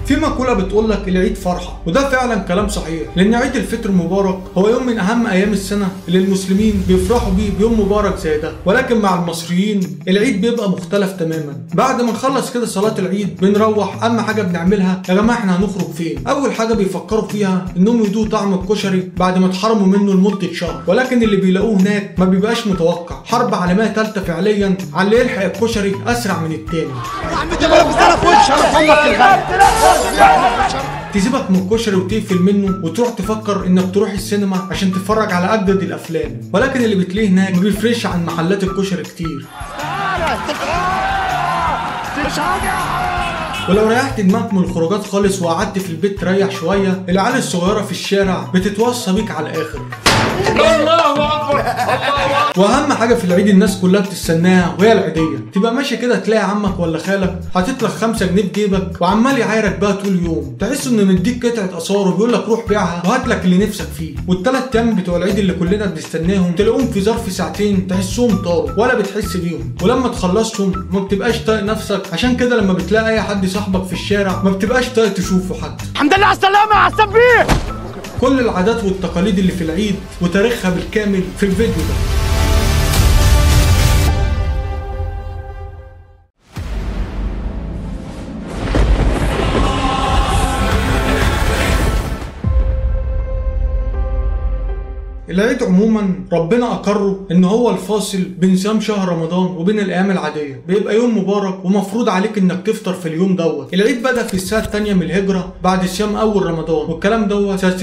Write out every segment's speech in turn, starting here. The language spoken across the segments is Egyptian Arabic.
في مقولة بتقول لك العيد فرحة وده فعلا كلام صحيح لأن عيد الفطر المبارك هو يوم من أهم أيام السنة اللي المسلمين بيفرحوا بيه بيوم مبارك زي ده ولكن مع المصريين العيد بيبقى مختلف تماما بعد ما نخلص كده صلاة العيد بنروح أهم حاجة بنعملها يا جماعة احنا هنخرج فين أول حاجة بيفكروا فيها إنهم يدوقوا طعم الكشري بعد ما اتحرموا منه لمدة شهر ولكن اللي بيلاقوه هناك ما بيبقاش متوقع حرب عالمية تالتة فعليا على اللي يلحق الكشري أسرع من التاني تسيبك من الكشري وتقفل منه وتروح تفكر انك تروح السينما عشان تتفرج على اجدد الافلام ولكن اللي بتلاقيه هناك ما بيفرقش عن محلات الكشري كتير ولو ريحت دماغك من الخروجات خالص وقعدت في البيت تريح شويه العيال الصغيره في الشارع بتتوصى بيك على الاخر واهم حاجه في العيد الناس كلها بتستناها وهي العيديه تبقى ماشي كده تلاقي عمك ولا خالك حاطط لك 5 جنيه في جيبك وعمال يعايرك بقى طول اليوم تحس انه مديك قطعه اثار وبيقول لك روح بيعها وهات لك اللي نفسك فيه والثلاث ايام بتوع العيد اللي كلنا بنستناهم تلاقوهم في ظرف ساعتين تحسهم طاروا ولا بتحس بيهم ولما تخلصهم ما بتبقاش طايق نفسك عشان كده لما بتلاقي اي حد صاحبك في الشارع ما بتبقاش طايق تشوفه حتى الحمد لله على السلامة يا حسن بيه كل العادات والتقاليد اللي في العيد وتاريخها بالكامل في الفيديو ده العيد عموما ربنا اقره ان هو الفاصل بين صيام شهر رمضان وبين الايام العاديه بيبقى يوم مبارك ومفروض عليك انك تفطر في اليوم دوت العيد بدا في السنه الثانيه من الهجره بعد صيام اول رمضان والكلام دوت سنه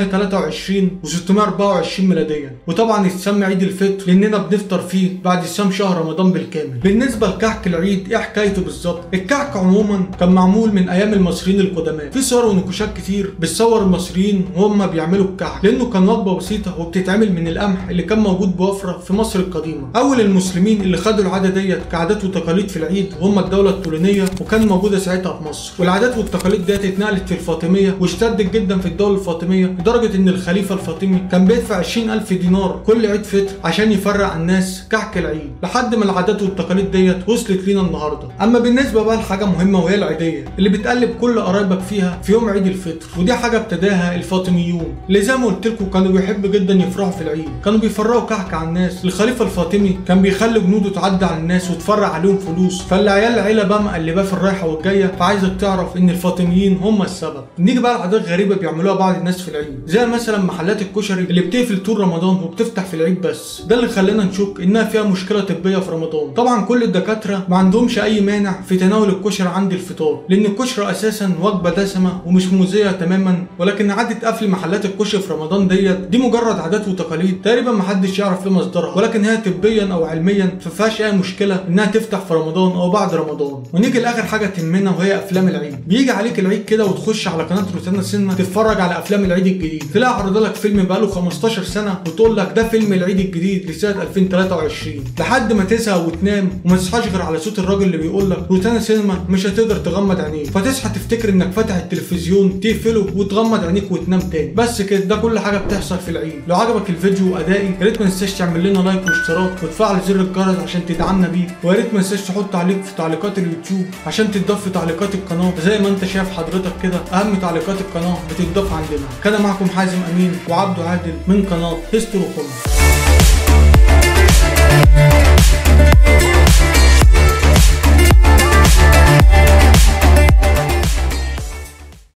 623 و624 ميلاديا وطبعا اتسمى عيد الفطر لاننا بنفطر فيه بعد صيام شهر رمضان بالكامل بالنسبه لكعك العيد ايه حكايته بالظبط الكعك عموما كان معمول من ايام المصريين القدماء في صور ونقوشات كتير بتصور المصريين وهم بيعملوا الكعك لانه كان وجبه بسيطه وبتتعمل من القمح اللي كان موجود بوفره في مصر القديمه اول المسلمين اللي خدوا العاده ديت كعادات وتقاليد في العيد هم الدوله الطولونيه وكان موجوده ساعتها في مصر والعادات والتقاليد ديت اتنقلت في الفاطميه واشتدت جدا في الدوله الفاطميه لدرجه ان الخليفه الفاطمي كان بيدفع 20000 دينار كل عيد فطر عشان يفرق على الناس كعك العيد لحد ما العادات والتقاليد ديت وصلت لينا النهارده اما بالنسبه بقى لحاجه مهمه وهي العيديه اللي بتقلب كل قرايبك فيها في يوم عيد الفطر ودي حاجه ابتداها الفاطميون اللي زي ما قلت لكم كانوا بيحبوا جدا يفرحوا في العيد كانوا بيفرقوا كعك على الناس الخليفه الفاطمي كان بيخلي جنوده تعدي على الناس وتفرق عليهم فلوس فالعيال العيله بقى مقلباه في الرايحه والجايه فعايزك تعرف ان الفاطميين هم السبب نيجي بقى لعادات غريبه بيعملوها بعض الناس في العيد زي مثلا محلات الكشري اللي بتقفل طول رمضان وبتفتح في العيد بس ده اللي خلانا نشك انها فيها مشكله طبيه في رمضان طبعا كل الدكاتره ما عندهمش اي مانع في تناول الكشري عند الفطار لان الكشري اساسا وجبه دسمه ومش مؤذيه تماما ولكن عاده قفل محلات الكشري في رمضان ديت دي مجرد عادات وتقاليد تقريبا ما حدش يعرف ايه مصدرها ولكن هي طبيا او علميا ما فيهاش اي مشكله انها تفتح في رمضان او بعد رمضان ونيجي لاخر حاجه تهمنا وهي افلام العيد بيجي عليك العيد كده وتخش على قناه روتانا سينما تتفرج على افلام العيد الجديد تلاقي عرض لك فيلم بقاله 15 سنه وتقول لك ده فيلم العيد الجديد لسنه 2023 لحد ما تزهق وتنام وما تصحاش غير على صوت الراجل اللي بيقول لك روتانا سينما مش هتقدر تغمض عينيك فتصحى تفتكر انك فاتح التلفزيون تقفله وتغمض عينيك وتنام تاني بس كده ده كل حاجه بتحصل في العيد لو عجبك الفيديو وادائي يا ريت ما تنساش تعمل لنا لايك واشتراك وتفعل زر الجرس عشان تدعمنا بيه ويا ريت ما تنساش تحط تعليق في تعليقات اليوتيوب عشان تتضاف في تعليقات القناه زي ما انت شايف حضرتك كده اهم تعليقات القناه بتتضاف عندنا كان معكم حازم امين وعبده عادل من قناه هيستوري كومنت